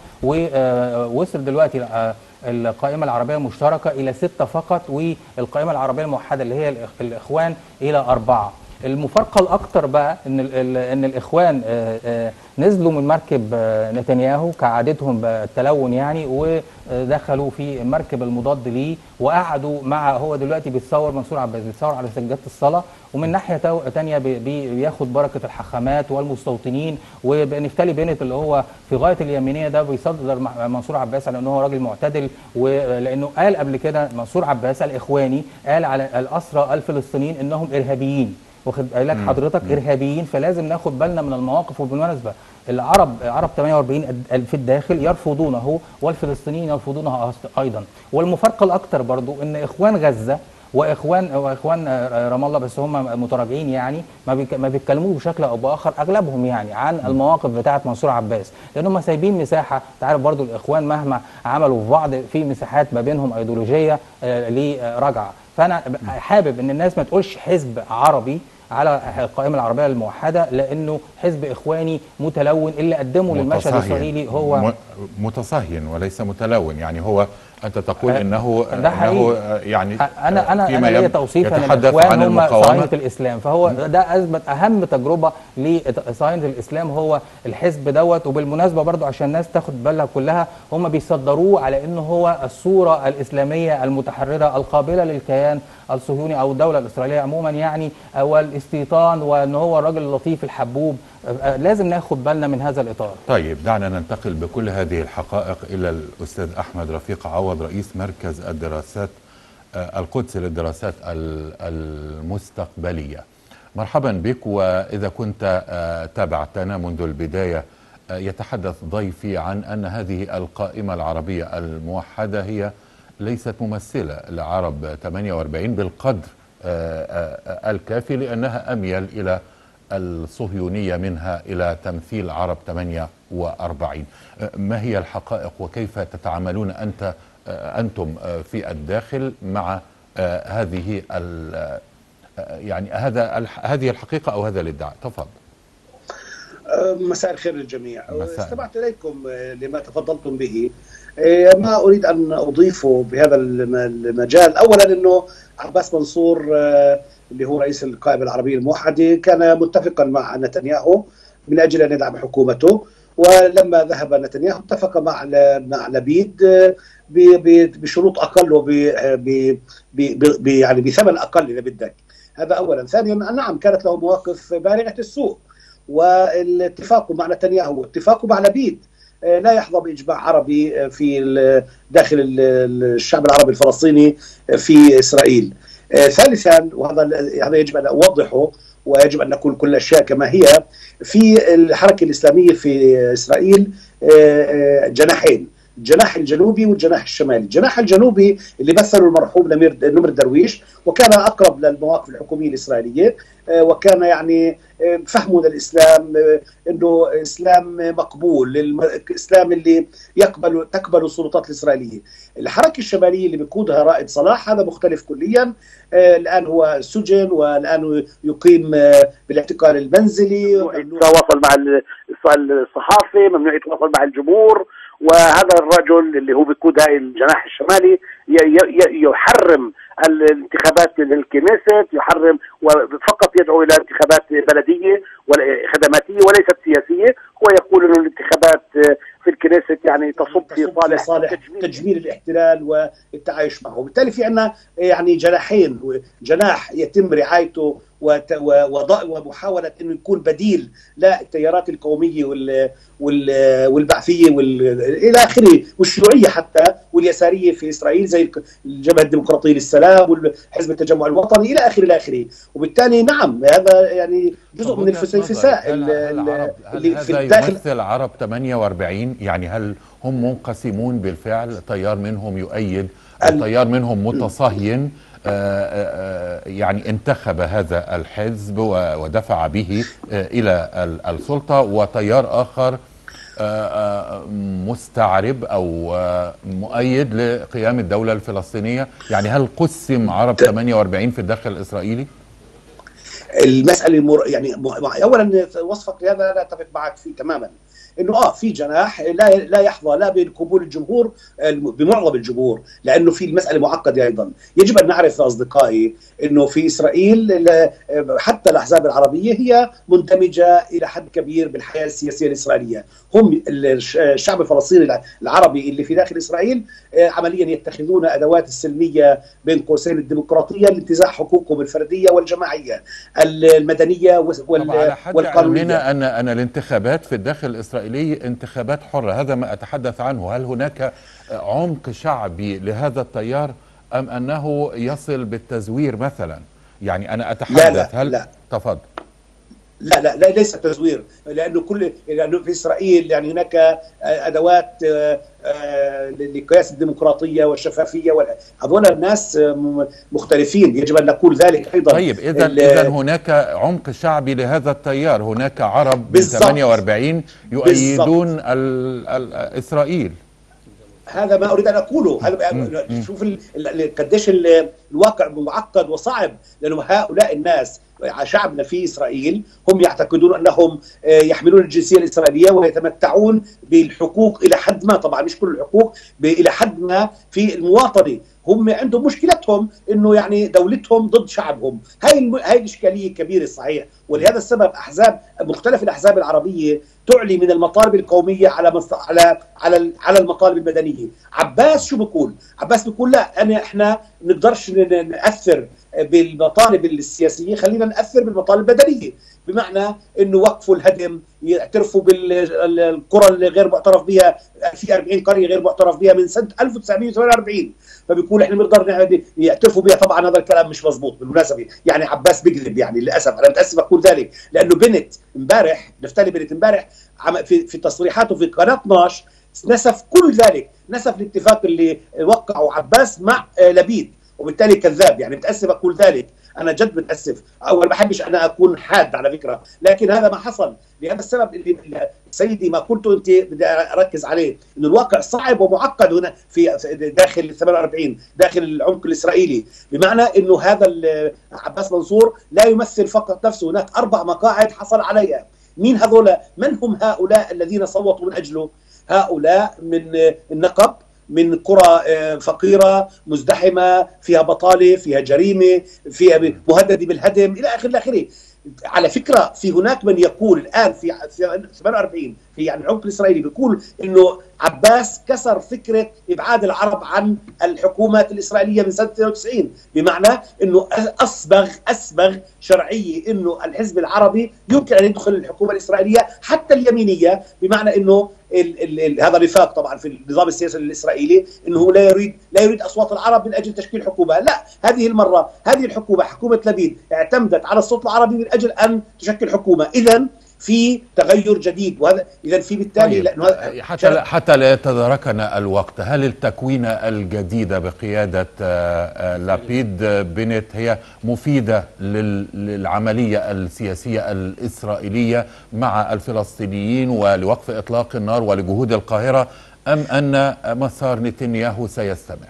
[SPEAKER 2] ووصل دلوقتي آه، القائمة العربية المشتركة إلى ستة فقط والقائمة العربية الموحدة اللي هي الإخ- الإخوان إلى أربعة المفارقة الأكثر بقى إن ال- ال- إن الإخوان آه، آه، نزلوا من مركب آه، نتنياهو كعادتهم بالتلون يعني ودخلوا في المركب المضاد ليه وقعدوا مع هو دلوقتي بيتصور منصور عباس بيتصور على سجادة الصلاة ومن ناحية تو- تانية بي- بي- بياخد بركة الحاخامات والمستوطنين ونفتالي بنت اللي هو في غاية اليمينية ده بيصدر مع- منصور عباس على انه هو راجل معتدل ولانه قال قبل كده منصور عباس الاخواني قال على الاسرى الفلسطينيين انهم ارهابيين واخد بالك حضرتك ارهابيين فلازم ناخد بالنا من المواقف وبالمناسبه العرب عرب 48 في الداخل يرفضونه والفلسطينيين يرفضونها أص- ايضا والمفارقه الاكثر برضو ان اخوان غزه واخوان واخوان آه، رام الله بس هم متراجعين يعني ما بيك ما بيتكلموش بشكل او باخر اغلبهم يعني عن المواقف بتاعه منصور عباس لان هم سايبين مساحه تعرف برضو الاخوان مهما عملوا في بعض في مساحات ما بينهم ايديولوجيه آه، لرجعه فانا حابب ان الناس ما تقولش حزب عربي على القائمه العربيه الموحده لانه حزب اخواني متلون اللي قدمه للمشهد
[SPEAKER 1] متصهين.
[SPEAKER 2] الاسرائيلي هو
[SPEAKER 1] م- متصهين وليس متلون يعني هو انت تقول
[SPEAKER 2] آه،
[SPEAKER 1] انه
[SPEAKER 2] ده
[SPEAKER 1] انه
[SPEAKER 2] حقيقي.
[SPEAKER 1] آه، يعني
[SPEAKER 2] انا انا
[SPEAKER 1] فيما
[SPEAKER 2] انا ليا
[SPEAKER 1] يب-
[SPEAKER 2] توصيف ان
[SPEAKER 1] يتحدث
[SPEAKER 2] الاخوان
[SPEAKER 1] عن
[SPEAKER 2] هم صهاينه
[SPEAKER 1] المقاومه
[SPEAKER 2] الاسلام فهو ده اثبت اهم تجربه لصهاينه الاسلام هو الحزب دوت وبالمناسبه برضو عشان الناس تاخد بالها كلها هم بيصدروه على انه هو الصوره الاسلاميه المتحرره القابله للكيان الصهيوني او الدوله الاسرائيليه عموما يعني والاستيطان وان هو الراجل اللطيف الحبوب آه، لازم ناخد بالنا من هذا الاطار
[SPEAKER 1] طيب دعنا ننتقل بكل هذه الحقائق الى الاستاذ احمد رفيق عوض رئيس مركز الدراسات آه، القدس للدراسات ال- المستقبليه. مرحبا بك واذا كنت آه، تابعتنا منذ البدايه آه، يتحدث ضيفي عن ان هذه القائمه العربيه الموحده هي ليست ممثله لعرب 48 بالقدر آه، آه، الكافي لانها اميل الى الصهيونية منها إلى تمثيل عرب 48 ما هي الحقائق وكيف تتعاملون أنت أنتم في الداخل مع هذه ال- يعني هذا الح- هذه الحقيقة أو هذا الادعاء تفضل
[SPEAKER 4] مساء الخير للجميع
[SPEAKER 1] مساء.
[SPEAKER 4] استمعت اليكم لما تفضلتم به ما اريد ان اضيفه بهذا الم- المجال اولا انه عباس منصور آه، اللي هو رئيس القائمه العربيه الموحده كان متفقا مع نتنياهو من اجل ان يدعم حكومته ولما ذهب نتنياهو اتفق مع ل- مع لبيد آه، ب- ب- بشروط اقل وب ب- ب- ب- يعني بثمن اقل اذا بدك هذا اولا ثانيا نعم كانت له مواقف بالغه السوء والاتفاق مع نتنياهو واتفاقه مع لبيد آه، لا يحظى باجماع عربي آه، في ال- داخل ال- الشعب العربي الفلسطيني آه، في اسرائيل. آه، ثالثا وهذا ال- هذا يجب ان اوضحه ويجب ان نقول كل الاشياء كما هي في الحركه الاسلاميه في اسرائيل جناحين الجناح الجنوبي والجناح الشمالي الجناح الجنوبي اللي مثله المرحوم نمر نمر درويش وكان اقرب للمواقف الحكوميه الاسرائيليه وكان يعني فهمه للاسلام انه اسلام مقبول الاسلام اللي يقبل تقبل السلطات الاسرائيليه الحركه الشماليه اللي بيقودها رائد صلاح هذا مختلف كليا الان هو سجن والان يقيم بالاعتقال المنزلي
[SPEAKER 5] يتواصل مع الصحافه ممنوع يتواصل مع الجمهور وهذا الرجل اللي هو بيقود هاي الجناح الشمالي يحرم الانتخابات للكنيست يحرم وفقط يدعو الى انتخابات بلديه خدماتيه وليست سياسيه هو يقول انه الانتخابات في الكنيست يعني تصب في صالح,
[SPEAKER 4] صالح تجميل, تجميل الاحتلال والتعايش معه وبالتالي في عندنا يعني جناحين جناح يتم رعايته ومحاوله انه يكون بديل للتيارات القوميه وال والبعثيه وال... الى اخره والشيوعيه حتى واليساريه في اسرائيل زي الجبهه الديمقراطيه للسلام والحزب التجمع الوطني الى اخره الى اخره وبالتالي نعم هذا يعني جزء من الفساء
[SPEAKER 1] اللي في الداخل يمثل عرب 48 يعني هل هم منقسمون بالفعل تيار منهم يؤيد التيار منهم متصهين يعني انتخب هذا الحزب ودفع به الى السلطه وتيار اخر مستعرب او مؤيد لقيام الدوله الفلسطينيه يعني هل قسم عرب 48 في الداخل الاسرائيلي
[SPEAKER 4] المساله المر... يعني اولا وصفك لهذا لا اتفق معك فيه تماما انه اه في جناح لا لا يحظى لا بقبول الجمهور بمعظم الجمهور لانه في المساله معقده ايضا يجب ان نعرف اصدقائي انه في اسرائيل حتى الاحزاب العربيه هي مندمجه الى حد كبير بالحياه السياسيه الاسرائيليه هم الشعب الفلسطيني العربي اللي في داخل اسرائيل عمليا يتخذون ادوات السلميه بين قوسين الديمقراطيه لانتزاع حقوقهم الفرديه والجماعيه المدنيه
[SPEAKER 1] والقانونيه ان ان الانتخابات في الداخل الاسرائيلي الإسرائيلي انتخابات حرة هذا ما أتحدث عنه هل هناك عمق شعبي لهذا التيار أم أنه يصل بالتزوير مثلا يعني أنا أتحدث
[SPEAKER 4] لا لا
[SPEAKER 1] هل
[SPEAKER 4] لا.
[SPEAKER 1] تفضل
[SPEAKER 4] لا لا لا ليس تزوير لانه كل لانه في اسرائيل يعني هناك ادوات لقياس الديمقراطيه والشفافيه هذول الناس مختلفين يجب ان نقول ذلك ايضا
[SPEAKER 1] طيب اذا اذا هناك عمق شعبي لهذا التيار هناك عرب من 48 يؤيدون ال ال اسرائيل
[SPEAKER 4] هذا ما اريد ان اقوله هذا شوف قديش الواقع معقد وصعب لانه هؤلاء الناس شعبنا في اسرائيل هم يعتقدون انهم يحملون الجنسيه الاسرائيليه ويتمتعون بالحقوق الى حد ما طبعا مش كل الحقوق الى حد ما في المواطنه هم عندهم مشكلتهم انه يعني دولتهم ضد شعبهم هاي الم... هاي الاشكاليه كبيره صحيح ولهذا السبب احزاب مختلف الاحزاب العربيه تعلي من المطالب القوميه على مص... على على على المطالب المدنيه عباس شو بيقول عباس بيقول لا انا احنا نقدرش ناثر بالمطالب السياسيه خلينا ناثر بالمطالب المدنيه بمعنى انه وقفوا الهدم يعترفوا بالقرى اللي غير معترف بها في 40 قريه غير معترف بها من سنه 1948 فبيقول احنا بنقدر يعترفوا بها طبعا هذا الكلام مش مزبوط بالمناسبه يعني عباس بيكذب يعني للاسف انا متاسف اقول ذلك لانه بنت امبارح نفتالي بنت امبارح في في تصريحاته في قناه 12 نسف كل ذلك نسف الاتفاق اللي وقعه عباس مع لبيد وبالتالي كذاب يعني متاسف اقول ذلك انا جد متاسف او ما بحبش انا اكون حاد على فكره لكن هذا ما حصل لهذا السبب اللي سيدي ما قلته انت بدي اركز عليه انه الواقع صعب ومعقد هنا في داخل ال 48 داخل العمق الاسرائيلي بمعنى انه هذا عباس منصور لا يمثل فقط نفسه هناك اربع مقاعد حصل عليها مين هذول من هم هؤلاء الذين صوتوا من اجله هؤلاء من النقب من قرى فقيرة مزدحمة فيها بطالة فيها جريمة فيها مهددة بالهدم إلى آخر إلى آخره على فكرة في هناك من يقول الآن في 48 في يعني العمق الاسرائيلي بيقول انه عباس كسر فكره ابعاد العرب عن الحكومات الاسرائيليه من سنه 92 بمعنى انه اصبغ اصبغ شرعيه انه الحزب العربي يمكن ان يدخل الحكومه الاسرائيليه حتى اليمينيه بمعنى انه ال ال ال هذا نفاق طبعا في النظام السياسي الاسرائيلي انه لا يريد لا يريد اصوات العرب من اجل تشكيل حكومه، لا هذه المره هذه الحكومه حكومه لبيد اعتمدت على الصوت العربي من اجل ان تشكل حكومه، اذا في تغير جديد وهذا اذا في بالتالي
[SPEAKER 1] طيب حتى لا حتى لا يتداركنا الوقت هل التكوينه الجديده بقياده لابيد بنت هي مفيده للعمليه السياسيه الاسرائيليه مع الفلسطينيين ولوقف اطلاق النار ولجهود القاهره ام ان مسار نتنياهو سيستمر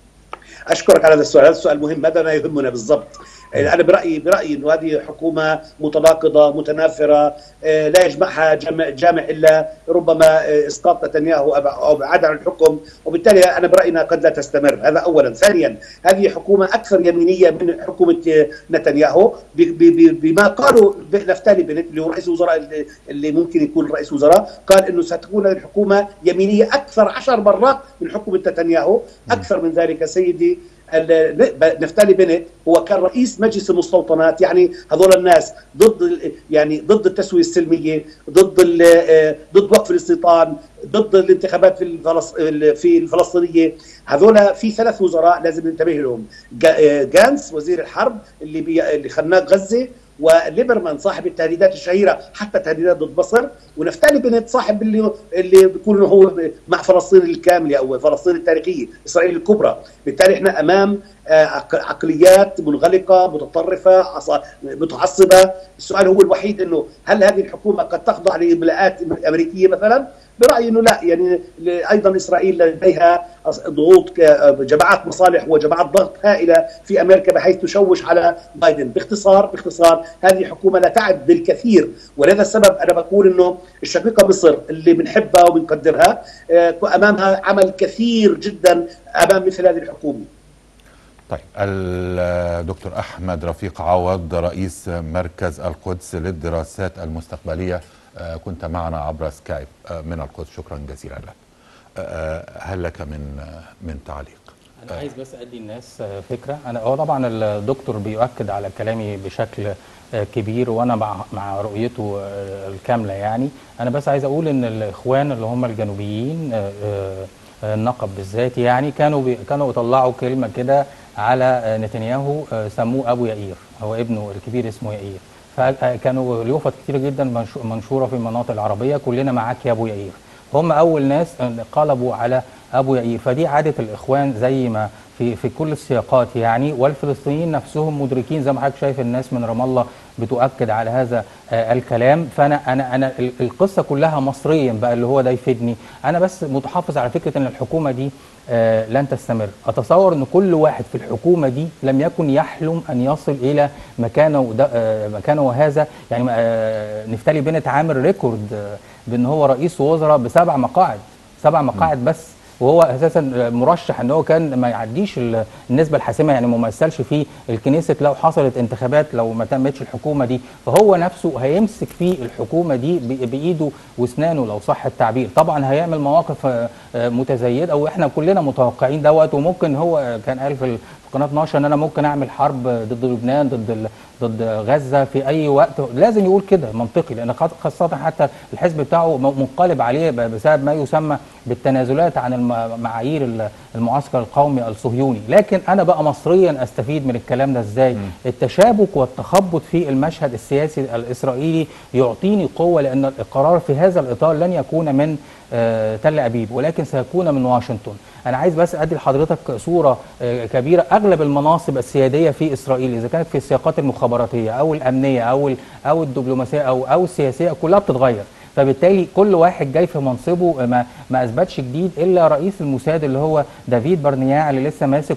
[SPEAKER 4] اشكرك على هذا السؤال هذا السؤال مهم هذا ما يهمنا بالضبط انا برايي برايي انه هذه حكومه متناقضه متنافره لا يجمعها جامع, جامع الا ربما اسقاط نتنياهو او ابعاد عن الحكم وبالتالي انا برايي انها قد لا تستمر هذا اولا ثانيا هذه حكومه اكثر يمينيه من حكومه نتنياهو بما قالوا نفتالي بنت اللي هو رئيس الوزراء اللي ممكن يكون رئيس وزراء قال انه ستكون الحكومه يمينيه اكثر عشر مرات من حكومه نتنياهو اكثر من ذلك سيدي نفتالي بنت هو كان رئيس مجلس المستوطنات يعني هذول الناس ضد يعني ضد التسويه السلميه ضد ضد وقف الاستيطان ضد الانتخابات في في الفلسطينيه هذول في ثلاث وزراء لازم ننتبه لهم جانس وزير الحرب اللي بي اللي خناق غزه وليبرمان صاحب التهديدات الشهيره حتى تهديدات ضد مصر ونفتالي بنت صاحب اللي اللي بيقول انه هو مع فلسطين الكامله او فلسطين التاريخيه اسرائيل الكبرى بالتالي احنا امام عقليات منغلقه متطرفه متعصبه السؤال هو الوحيد انه هل هذه الحكومه قد تخضع لاملاءات امريكيه مثلا برايي انه لا يعني ايضا اسرائيل لديها ضغوط جماعات مصالح وجماعات ضغط هائله في امريكا بحيث تشوش على بايدن باختصار باختصار هذه حكومه لا تعد بالكثير ولهذا السبب انا بقول انه الشقيقه مصر اللي بنحبها وبنقدرها امامها عمل كثير جدا امام مثل هذه الحكومه
[SPEAKER 1] طيب الدكتور احمد رفيق عوض رئيس مركز القدس للدراسات المستقبليه كنت معنا عبر سكايب من القدس شكرا جزيلا لك هل لك من من تعليق
[SPEAKER 2] انا عايز بس ادي الناس فكره انا هو طبعا الدكتور بيؤكد على كلامي بشكل كبير وانا مع مع رؤيته الكامله يعني انا بس عايز اقول ان الاخوان اللي هم الجنوبيين النقب بالذات يعني كانوا بي كانوا يطلعوا كلمه كده على نتنياهو سموه ابو يائير هو ابنه الكبير اسمه يائير فكانوا اليوفط كتير جدا منشوره في المناطق العربيه كلنا معاك يا ابو يائير هم اول ناس قلبوا على ابو يائير فدي عاده الاخوان زي ما في في كل السياقات يعني والفلسطينيين نفسهم مدركين زي ما حضرتك شايف الناس من رام الله بتؤكد على هذا آه الكلام فانا انا انا القصه كلها مصريا بقى اللي هو ده يفيدني انا بس متحفظ على فكره ان الحكومه دي آه لن تستمر اتصور ان كل واحد في الحكومه دي لم يكن يحلم ان يصل الى مكانه آه مكانه هذا يعني نفتالي بنت عامل ريكورد بان هو رئيس وزراء بسبع مقاعد سبع مقاعد بس وهو اساسا مرشح ان هو كان ما يعديش النسبه الحاسمه يعني ما مثلش في الكنيست لو حصلت انتخابات لو ما تمتش الحكومه دي فهو نفسه هيمسك في الحكومه دي بايده واسنانه لو صح التعبير طبعا هيعمل مواقف متزايده واحنا كلنا متوقعين دوت وممكن هو كان قال في قناه 12 ان انا ممكن اعمل حرب ضد لبنان ضد ضد غزه في اي وقت لازم يقول كده منطقي لان خاصه حتى الحزب بتاعه منقلب عليه بسبب ما يسمى بالتنازلات عن معايير المعسكر القومي الصهيوني لكن انا بقى مصريا استفيد من الكلام ده ازاي م. التشابك والتخبط في المشهد السياسي الاسرائيلي يعطيني قوه لان القرار في هذا الاطار لن يكون من آه تل ابيب ولكن سيكون من واشنطن انا عايز بس ادي لحضرتك صوره آه كبيره اغلب المناصب السياديه في اسرائيل اذا كانت في السياقات المخابراتيه او الامنيه او او الدبلوماسيه او او السياسيه كلها بتتغير فبالتالي كل واحد جاي في منصبه ما ما اثبتش جديد الا رئيس الموساد اللي هو دافيد برنياع اللي لسه ماسك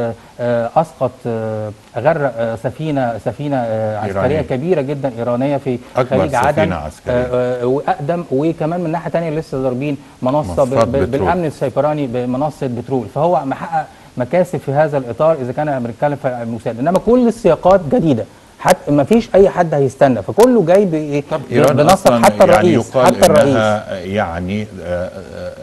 [SPEAKER 2] واسقط غرق سفينه سفينه عسكريه إيرانية. كبيره جدا ايرانيه في خليج عدن واقدم وكمان من ناحيه ثانيه لسه ضاربين منصه بالامن السيبراني بمنصه بترول فهو محقق مكاسب في هذا الاطار اذا كان بنتكلم في الموساد انما كل السياقات جديده حتى ما فيش اي حد هيستنى فكله جاي بايه
[SPEAKER 1] طب ايران
[SPEAKER 2] بنصر
[SPEAKER 1] أصلاً
[SPEAKER 2] حتى
[SPEAKER 1] يعني
[SPEAKER 2] الرئيس
[SPEAKER 1] يقال
[SPEAKER 2] حتى الرئيس
[SPEAKER 1] انها يعني آه، آه،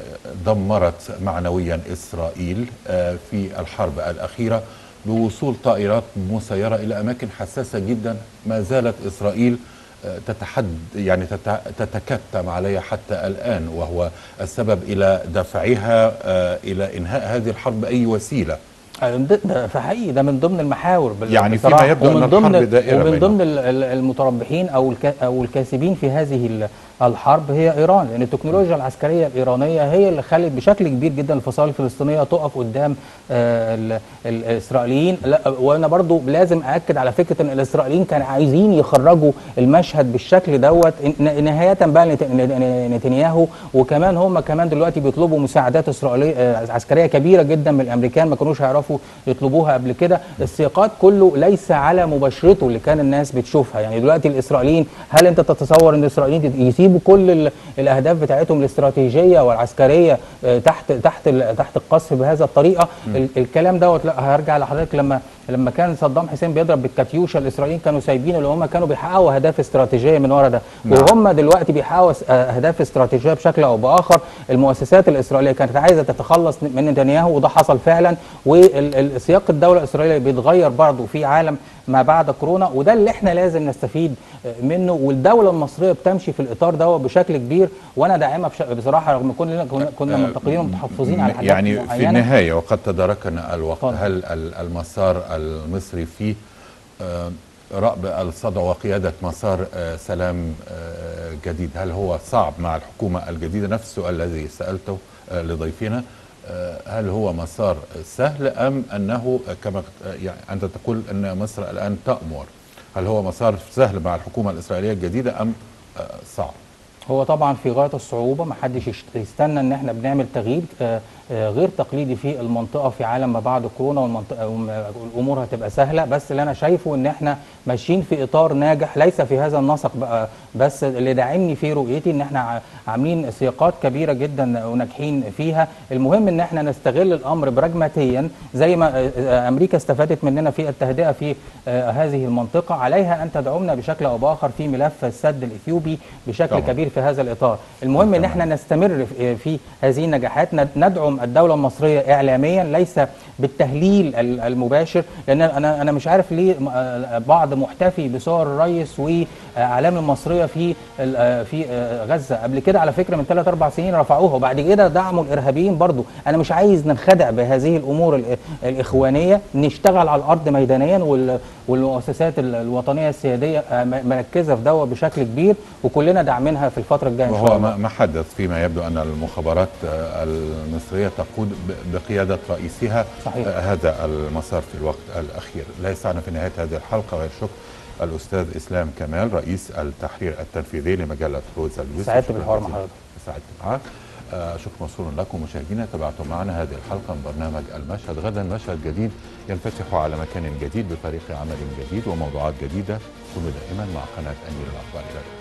[SPEAKER 1] دمرت معنويا اسرائيل آه، في الحرب الاخيره بوصول طائرات مسيره الى اماكن حساسه جدا ما زالت اسرائيل آه، تتحد يعني تت- تتكتم عليها حتى الان وهو السبب الى دفعها آه، الى انهاء هذه الحرب باي وسيله
[SPEAKER 2] ده ده فحقيقي ده من ضمن المحاور بال-
[SPEAKER 1] يعني فيما
[SPEAKER 2] بصراحة.
[SPEAKER 1] يبدو أن
[SPEAKER 2] ومن ضمن
[SPEAKER 1] الحرب دائرة
[SPEAKER 2] ومن
[SPEAKER 1] بينهم.
[SPEAKER 2] ضمن ال- ال- المتربحين او الك او الكاسبين في هذه ال- الحرب هي ايران لان التكنولوجيا العسكريه الايرانيه هي اللي خلت بشكل كبير جدا الفصائل الفلسطينيه تقف قدام آه، ال- الاسرائيليين لا وانا برضو لازم اكد على فكره ان الاسرائيليين كانوا عايزين يخرجوا المشهد بالشكل دوت ن- نهايه بقى لنت- ن- نتنياهو وكمان هم كمان دلوقتي بيطلبوا مساعدات اسرائيليه آه، عسكريه كبيره جدا من الامريكان ما كانوش هيعرفوا يطلبوها قبل كده السياقات كله ليس على مباشرته اللي كان الناس بتشوفها يعني دلوقتي الاسرائيليين هل انت تتصور ان الاسرائيليين يسيبوا كل ال- الاهداف بتاعتهم الاستراتيجيه والعسكريه آه، تحت تحت ال- تحت القصف بهذا الطريقه ال- الكلام دوت لا هرجع لحضرتك لما لما كان صدام حسين بيضرب بالكاتيوشا الاسرائيليين كانوا سايبين اللي هم كانوا بيحققوا اهداف استراتيجيه من ورا ده
[SPEAKER 1] نعم.
[SPEAKER 2] وهم دلوقتي بيحققوا س- اهداف استراتيجيه بشكل او باخر المؤسسات الاسرائيليه كانت عايزه تتخلص من نتنياهو وده حصل فعلا والسياق الدوله الاسرائيليه بيتغير برضه في عالم ما بعد كورونا وده اللي احنا لازم نستفيد منه والدوله المصريه بتمشي في الاطار ده بشكل كبير وانا داعمها بش- بصراحه رغم كنا كنا- كنا منتقدين ومتحفظين على حاجات
[SPEAKER 1] يعني في
[SPEAKER 2] معينه
[SPEAKER 1] النهاية وقد تداركنا الوقت
[SPEAKER 2] اتفضل.
[SPEAKER 1] هل ال- المسار المصري فيه آه، رأب الصدع وقيادة مسار آه، سلام آه، جديد هل هو صعب مع الحكومة الجديدة نفس السؤال الذي سألته آه، لضيفنا آه، هل هو مسار سهل أم أنه آه، كما آه، يعني أنت تقول أن مصر الآن تأمر هل هو مسار سهل مع الحكومة الإسرائيلية الجديدة أم آه، صعب
[SPEAKER 2] هو طبعا في غايه الصعوبه ما حدش يشت- يستنى ان احنا بنعمل تغيير آه، آه، غير تقليدي في المنطقه في عالم ما بعد كورونا والمنطقه والامور هتبقى سهله بس اللي انا شايفه ان احنا ماشيين في اطار ناجح ليس في هذا النسق بقى بس اللي داعمني في رؤيتي ان احنا ع- عاملين سياقات كبيره جدا وناجحين فيها المهم ان احنا نستغل الامر براجماتيا زي ما آه، آه، امريكا استفادت مننا في التهدئه في آه، هذه المنطقه عليها ان تدعمنا بشكل او باخر في ملف السد الاثيوبي بشكل
[SPEAKER 1] طبعاً.
[SPEAKER 2] كبير في هذا الاطار المهم ان
[SPEAKER 1] تمام.
[SPEAKER 2] احنا نستمر في- في هذه النجاحات ند- ندعم الدوله المصريه اعلاميا ليس بالتهليل ال- المباشر لان انا انا مش عارف ليه م- آه، بعض محتفي بصور الرئيس واعلام المصريه في ال- آه، في آه، غزه قبل كده على فكره من ثلاث اربع سنين رفعوها وبعد كده دعموا الارهابيين برضو انا مش عايز ننخدع بهذه الامور ال- الاخوانيه نشتغل على الارض ميدانيا وال- والمؤسسات ال- الوطنيه السياديه آه، م- مركزه في دوت بشكل كبير وكلنا داعمينها في الفتره الجايه ان شاء
[SPEAKER 1] وهو
[SPEAKER 2] الله
[SPEAKER 1] ما ما حدث فيما يبدو أن المخابرات آه، المصرية تقود ب- بقيادة رئيسها
[SPEAKER 2] صحيح.
[SPEAKER 1] آه، هذا المسار في الوقت الأخير لا يسعنا في نهاية هذه الحلقة غير شكر الأستاذ إسلام كمال رئيس التحرير التنفيذي لمجلة روزا اليوسف
[SPEAKER 2] سعدت
[SPEAKER 1] شكراً
[SPEAKER 2] بالحوار مع
[SPEAKER 1] جزيلاً.
[SPEAKER 2] حضرتك.
[SPEAKER 1] سعدت معك آه، شكر موصول لكم مشاهدينا تابعتم معنا هذه الحلقة من برنامج المشهد غدا مشهد جديد ينفتح على مكان جديد بفريق عمل جديد وموضوعات جديدة كونوا دائما مع قناة أمير الأخبار إلى اللقاء